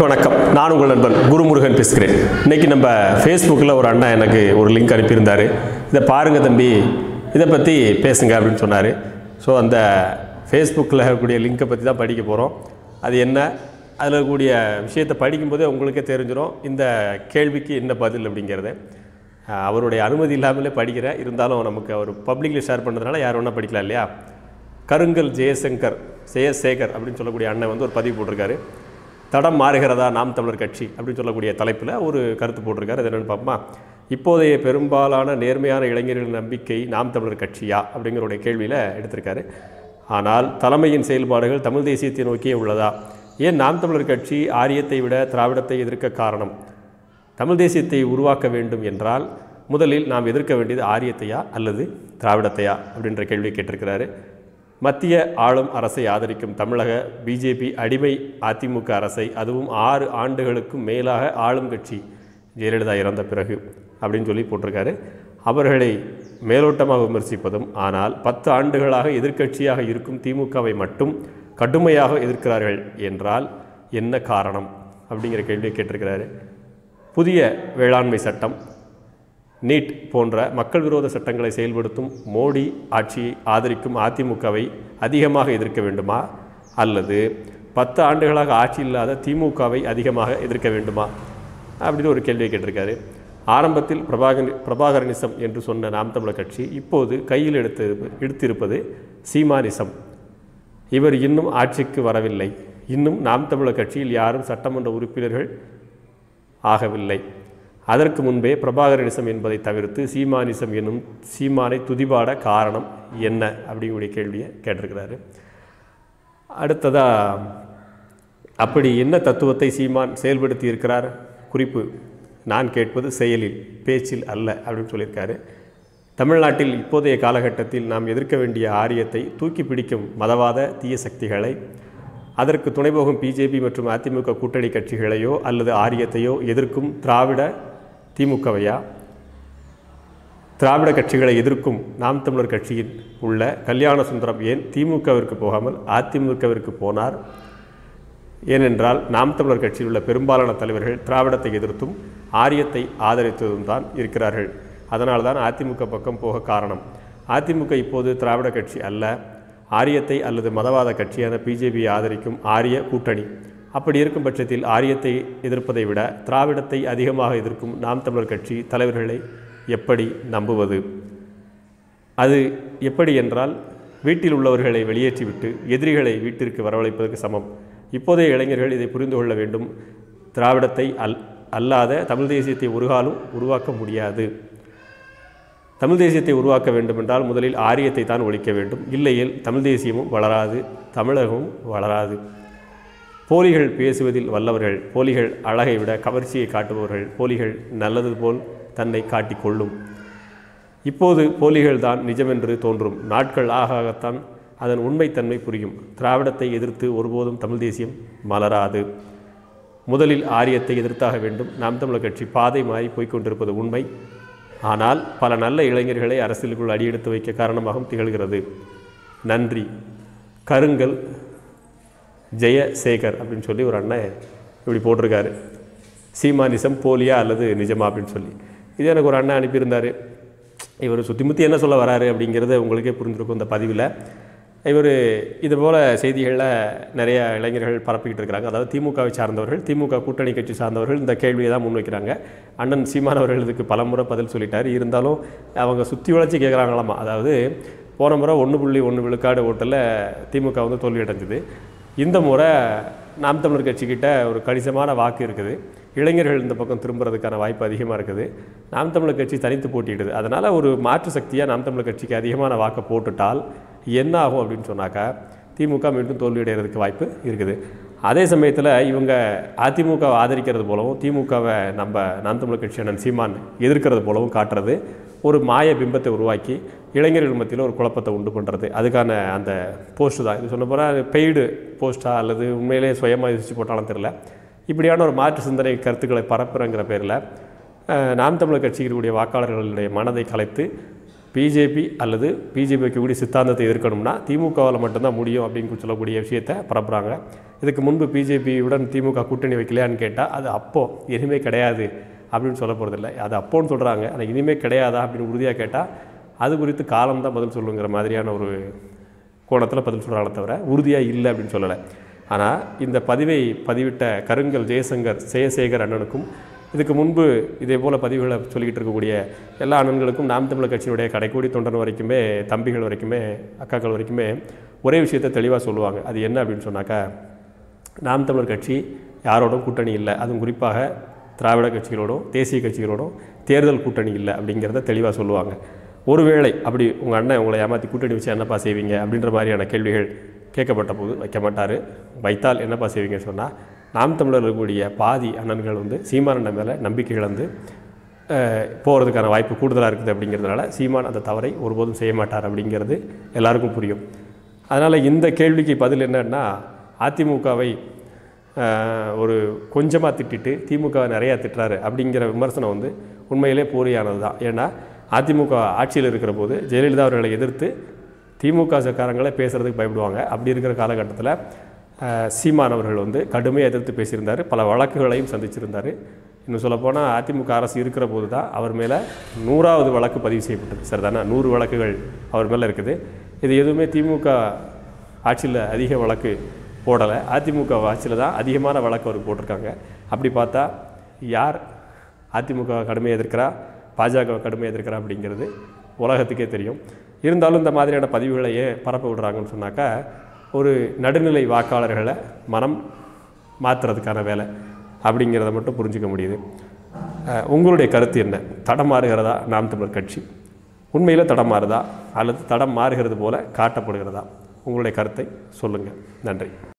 வணக்கம் நான் உங்கள் நண்பன் குருமுருகன் பேசுகிறேன் இன்னைக்கு நம்ம ஃபேஸ்புக்கில் ஒரு அண்ணா எனக்கு ஒரு லிங்க் அனுப்பியிருந்தார் இதை பாருங்க தம்பி இதை பற்றி பேசுங்க அப்படின்னு சொன்னார் ஸோ அந்த ஃபேஸ்புக்கில் இருக்கக்கூடிய லிங்கை பற்றி தான் படிக்க போகிறோம் அது என்ன அதில் இருக்கக்கூடிய விஷயத்தை படிக்கும்போதே உங்களுக்கே தெரிஞ்சிடும் இந்த கேள்விக்கு என்ன பதில் அப்படிங்கிறத அஹ், அவருடைய அனுமதி இல்லாமலே படிக்கிறேன் இருந்தாலும் நமக்கு அவர் பப்ளிக்கில் ஷேர் பண்ணதுனால யார் வேணால் படிக்கலாம் இல்லையா கருங்கல் ஜெயசங்கர் ஜெயசேகர் அப்படின்னு சொல்லக்கூடிய அண்ணன் வந்து ஒரு பதிவு போட்டிருக்காரு தடம் மாறுகிறதா நாம் தமிழர் கட்சி அப்படின்னு சொல்லக்கூடிய தலைப்பில் ஒரு கருத்து போட்டிருக்காரு அது என்னென்னு பார்ப்போமா இப்போதைய பெரும்பாலான நேர்மையான இளைஞர்களின் நம்பிக்கை நாம் தமிழர் கட்சியா அப்படிங்கிறோடைய கேள்வியில் எடுத்திருக்காரு ஆனால் தலைமையின் செயல்பாடுகள் தமிழ் தேசியத்தை நோக்கியே உள்ளதா ஏன் நாம் தமிழர் கட்சி ஆரியத்தை விட திராவிடத்தை எதிர்க்க காரணம் தமிழ் தேசியத்தை உருவாக்க வேண்டும் என்றால் முதலில் நாம் எதிர்க்க வேண்டியது ஆரியத்தையா அல்லது திராவிடத்தையா அப்படின்ற கேள்வியை கேட்டிருக்கிறாரு மத்திய ஆளும் அரசை ஆதரிக்கும் தமிழக பிஜேபி அடிமை அதிமுக அரசை அதுவும் ஆறு ஆண்டுகளுக்கும் மேலாக ஆளும் கட்சி ஜெயலலிதா இறந்த பிறகு அப்படின்னு சொல்லி போட்டிருக்காரு அவர்களை மேலோட்டமாக விமர்சிப்பதும் ஆனால் பத்து ஆண்டுகளாக எதிர்க்கட்சியாக இருக்கும் திமுகவை மட்டும் கடுமையாக எதிர்க்கிறார்கள் என்றால் என்ன காரணம் அப்படிங்கிற கேள்வியை கேட்டிருக்கிறாரு புதிய வேளாண்மை சட்டம் நீட் போன்ற மக்கள் விரோத சட்டங்களை செயல்படுத்தும் மோடி ஆட்சியை ஆதரிக்கும் அதிமுகவை அதிகமாக எதிர்க்க வேண்டுமா அல்லது பத்து ஆண்டுகளாக ஆட்சி இல்லாத திமுகவை அதிகமாக எதிர்க்க வேண்டுமா அப்படின்னு ஒரு கேள்வியை கேட்டிருக்காரு ஆரம்பத்தில் பிரபாகர் பிரபாகரனிசம் என்று சொன்ன நாம் தமிழர் கட்சி இப்போது கையில் எடுத்து எடுத்திருப்பது சீமானிசம் இவர் இன்னும் ஆட்சிக்கு வரவில்லை இன்னும் நாம் தமிழர் கட்சியில் யாரும் சட்டமன்ற உறுப்பினர்கள் ஆகவில்லை அதற்கு முன்பே பிரபாகரனிசம் என்பதை தவிர்த்து சீமானிசம் என்னும் சீமானை துதிபாட காரணம் என்ன அப்படிங்கக்கூடிய கேள்வியை கேட்டிருக்கிறாரு அடுத்ததா அப்படி என்ன தத்துவத்தை சீமான் செயல்படுத்தி இருக்கிறார் குறிப்பு நான் கேட்பது செயலில் பேச்சில் அல்ல அப்படின்னு சொல்லியிருக்காரு தமிழ்நாட்டில் இப்போதைய காலகட்டத்தில் நாம் எதிர்க்க வேண்டிய ஆரியத்தை தூக்கி பிடிக்கும் மதவாத தீய சக்திகளை அதற்கு துணை போகும் பிஜேபி மற்றும் அதிமுக கூட்டணி கட்சிகளையோ அல்லது ஆரியத்தையோ எதிர்க்கும் திராவிட திமுகவையா திராவிட கட்சிகளை எதிர்க்கும் நாம் தமிழர் கட்சியில் உள்ள கல்யாண சுந்தரம் ஏன் திமுகவிற்கு போகாமல் அதிமுகவிற்கு போனார் ஏனென்றால் நாம் தமிழர் கட்சியில் உள்ள பெரும்பாலான தலைவர்கள் திராவிடத்தை எதிர்த்தும் ஆரியத்தை ஆதரித்ததும் தான் இருக்கிறார்கள் அதனால் தான் அதிமுக பக்கம் போக காரணம் அதிமுக இப்போது திராவிட கட்சி அல்ல ஆரியத்தை அல்லது மதவாத கட்சியான பிஜேபியை ஆதரிக்கும் ஆரிய கூட்டணி அப்படி இருக்கும் பட்சத்தில் ஆரியத்தை எதிர்ப்பதை விட திராவிடத்தை அதிகமாக எதிர்க்கும் நாம் தமிழர் கட்சி தலைவர்களை எப்படி நம்புவது அது எப்படி என்றால் வீட்டில் உள்ளவர்களை வெளியேற்றிவிட்டு எதிரிகளை வீட்டிற்கு வரவழைப்பதற்கு சமம் இப்போதைய இளைஞர்கள் இதை புரிந்து கொள்ள வேண்டும் திராவிடத்தை அல் அல்லாத தமிழ் தேசியத்தை ஒரு காலும் உருவாக்க முடியாது தமிழ் தேசியத்தை உருவாக்க வேண்டுமென்றால் முதலில் ஆரியத்தை தான் ஒழிக்க வேண்டும் இல்லையில் தமிழ் தேசியமும் வளராது தமிழகமும் வளராது போலிகள் பேசுவதில் வல்லவர்கள் போலிகள் அழகை விட கவர்ச்சியை காட்டுபவர்கள் போலிகள் நல்லது போல் தன்னை காட்டிக்கொள்ளும் இப்போது போலிகள் தான் நிஜமென்று தோன்றும் நாட்கள் ஆக ஆகத்தான் அதன் உண்மைத்தன்மை புரியும் திராவிடத்தை எதிர்த்து ஒருபோதும் தமிழ் தேசியம் மலராது முதலில் ஆரியத்தை எதிர்த்தாக வேண்டும் நாம் தமிழர் கட்சி பாதை மாறி போய்க்கொண்டிருப்பது உண்மை ஆனால் பல நல்ல இளைஞர்களை அரசியலுக்குள் அடியெடுத்து வைக்க காரணமாகவும் திகழ்கிறது நன்றி கருங்கல் ஜெயசேகர் அப்படின்னு சொல்லி ஒரு அண்ணன் இப்படி போட்டிருக்காரு சீமானிசம் போலியா அல்லது நிஜமா அப்படின்னு சொல்லி இது எனக்கு ஒரு அண்ணன் அனுப்பியிருந்தார் இவர் சுற்றி முற்றி என்ன சொல்ல வராரு அப்படிங்கிறத உங்களுக்கே புரிஞ்சிருக்கும் இந்த பதிவில் இவர் இது போல் செய்திகளில் நிறைய இளைஞர்கள் பரப்பிக்கிட்டு இருக்கிறாங்க அதாவது திமுகவை சார்ந்தவர்கள் திமுக கூட்டணி கட்சி சார்ந்தவர்கள் இந்த கேள்வியை தான் முன்வைக்கிறாங்க அண்ணன் சீமான் அவர்கள் இதுக்கு பலமுறை பதில் சொல்லிட்டார் இருந்தாலும் அவங்க சுற்றி வளைச்சி கேட்குறாங்களாமா அதாவது போன முறை ஒன்று புள்ளி ஒன்று விழுக்காடு ஓட்டில் திமுக வந்து தோல்வி அடைஞ்சது இந்த முறை நாம் தமிழர் கட்சிக்கிட்ட ஒரு கணிசமான வாக்கு இருக்குது இளைஞர்கள் இந்த பக்கம் திரும்புறதுக்கான வாய்ப்பு அதிகமாக இருக்குது நாம் தமிழர் கட்சி தனித்து போட்டியிடுது அதனால் ஒரு மாற்று சக்தியாக நாம் தமிழர் கட்சிக்கு அதிகமான வாக்கை போட்டுட்டால் என்ன ஆகும் அப்படின்னு சொன்னாக்கா திமுக மீண்டும் தோல்வியடைகிறதுக்கு வாய்ப்பு இருக்குது அதே சமயத்தில் இவங்க அதிமுகவை ஆதரிக்கிறது போலவும் திமுகவை நம்ம நாம் தமிழர் கட்சி அண்ணன் சீமான் எதிர்க்கிறது போலவும் காட்டுறது ஒரு மாய பிம்பத்தை உருவாக்கி இளைஞர்கள் மத்தியில் ஒரு குழப்பத்தை உண்டு பண்ணுறது அதுக்கான அந்த போஸ்ட்டு தான் இது சொன்ன போனால் பெய்டு போஸ்ட்டா அல்லது உண்மையிலே சுயமாக யோசிச்சு போட்டாலும் தெரில இப்படியான ஒரு மாற்று சிந்தனை கருத்துக்களை பரப்புறங்கிற பேரில் அஹ், நாம் தமிழர் கட்சியினுடைய வாக்காளர்களுடைய மனதை கலைத்து பிஜேபி அல்லது பிஜேபி வைக்கக்கூடிய சித்தாந்தத்தை எதிர்க்கணும்னா திமுகவால் மட்டும்தான் முடியும் அப்படின்னு சொல்லக்கூடிய விஷயத்தை பரப்புகிறாங்க இதுக்கு முன்பு பிஜேபியுடன் திமுக கூட்டணி வைக்கலையான்னு கேட்டால் அது அப்போ இனிமே கிடையாது அப்படின்னு சொல்ல போகிறதில்ல அது அப்போன்னு சொல்கிறாங்க ஆனால் இனிமே கிடையாதா அப்படின்னு உறுதியாக கேட்டால் அது குறித்து காலம்தான் பதில் சொல்லுங்கிற மாதிரியான ஒரு கோணத்தில் பதில் சொல்கிறாங்களே தவிர உறுதியாக இல்லை அப்படின்னு சொல்லலை ஆனால் இந்த பதிவை பதிவிட்ட கருங்கல் ஜெயசங்கர் ஜெயசேகர் அண்ணனுக்கும் இதுக்கு முன்பு இதே போல் பதிவுகளை சொல்லிக்கிட்டு இருக்கக்கூடிய எல்லா அண்ணன்களுக்கும் நாம் தமிழர் கட்சியினுடைய கடைக்கோடி தொண்டன் வரைக்குமே தம்பிகள் வரைக்குமே அக்காக்கள் வரைக்குமே ஒரே விஷயத்தை தெளிவாக சொல்லுவாங்க அது என்ன அப்படின்னு சொன்னாக்கா நாம் தமிழர் கட்சி யாரோடும் கூட்டணி இல்லை அதுவும் குறிப்பாக திராவிட கட்சிகளோடும் தேசிய கட்சிகளோடும் தேர்தல் கூட்டணி இல்லை அப்படிங்கிறத தெளிவாக சொல்லுவாங்க ஒருவேளை அப்படி உங்கள் அண்ணன் உங்களை ஏமாற்றி கூட்டணி வச்சு என்னப்பா செய்வீங்க அப்படின்ற மாதிரியான கேள்விகள் கேட்கப்பட்ட போது வைக்க மாட்டார் வைத்தால் என்னப்பா செய்வீங்கன்னு சொன்னால் நாம் தமிழர் இருக்கக்கூடிய பாதி அண்ணன்கள் வந்து சீமானண்ணன் மேலே நம்பிக்கை இழந்து அஹ், போகிறதுக்கான வாய்ப்பு கூடுதலாக இருக்குது அப்படிங்கிறதுனால சீமான் அந்த தவறை ஒருபோதும் செய்ய மாட்டார் அப்படிங்கிறது எல்லாருக்கும் புரியும் அதனால் இந்த கேள்விக்கு பதில் என்னன்னா அதிமுகவை அஹ், ஒரு கொஞ்சமாக திட்டிட்டு திமுக நிறையா திட்டுறாரு அப்படிங்கிற விமர்சனம் வந்து உண்மையிலே போலியானது தான் ஏன்னா அதிமுக ஆட்சியில் இருக்கிற போது ஜெயலலிதா அவர்களை எதிர்த்து திமுக சக்காரங்களே பேசுகிறதுக்கு பயப்படுவாங்க அப்படி இருக்கிற காலகட்டத்தில் அஹ், சீமான் அவர்கள் வந்து கடுமையாக எதிர்த்து பேசியிருந்தார் பல வழக்குகளையும் சந்திச்சிருந்தார் இன்னும் சொல்லப்போனால் அதிமுக அரசு இருக்கிற போது தான் அவர் மேலே நூறாவது வழக்கு பதிவு செய்யப்பட்டது சரிதானே நூறு வழக்குகள் அவர் மேலே இருக்குது இது எதுவுமே திமுக ஆட்சியில் அதிக வழக்கு போடலை அதிமுக ஆட்சியில் தான் அதிகமான வழக்கு அவருக்கு போட்டிருக்காங்க அப்படி பார்த்தா யார் அதிமுக கடுமையாக எதிர்க்கிறா பாஜக கடுமையாக எதிர்க்கிறா அப்படிங்கிறது உலகத்துக்கே தெரியும் இருந்தாலும் இந்த மாதிரியான பதிவுகளை ஏன் பரப்ப விடுறாங்கன்னு சொன்னாக்கா ஒரு நடுநிலை வாக்காளர்களை மனம் மாற்றுறதுக்கான வேலை அப்படிங்கிறத மட்டும் புரிஞ்சுக்க முடியுது அஹ், உங்களுடைய கருத்து என்ன தடமாறுகிறதா நாம் தமிழர் கட்சி உண்மையில் தடம் மாறுதா அல்லது தடம் மாறுகிறது போல காட்டப்படுகிறதா உங்களுடைய கருத்தை சொல்லுங்கள் நன்றி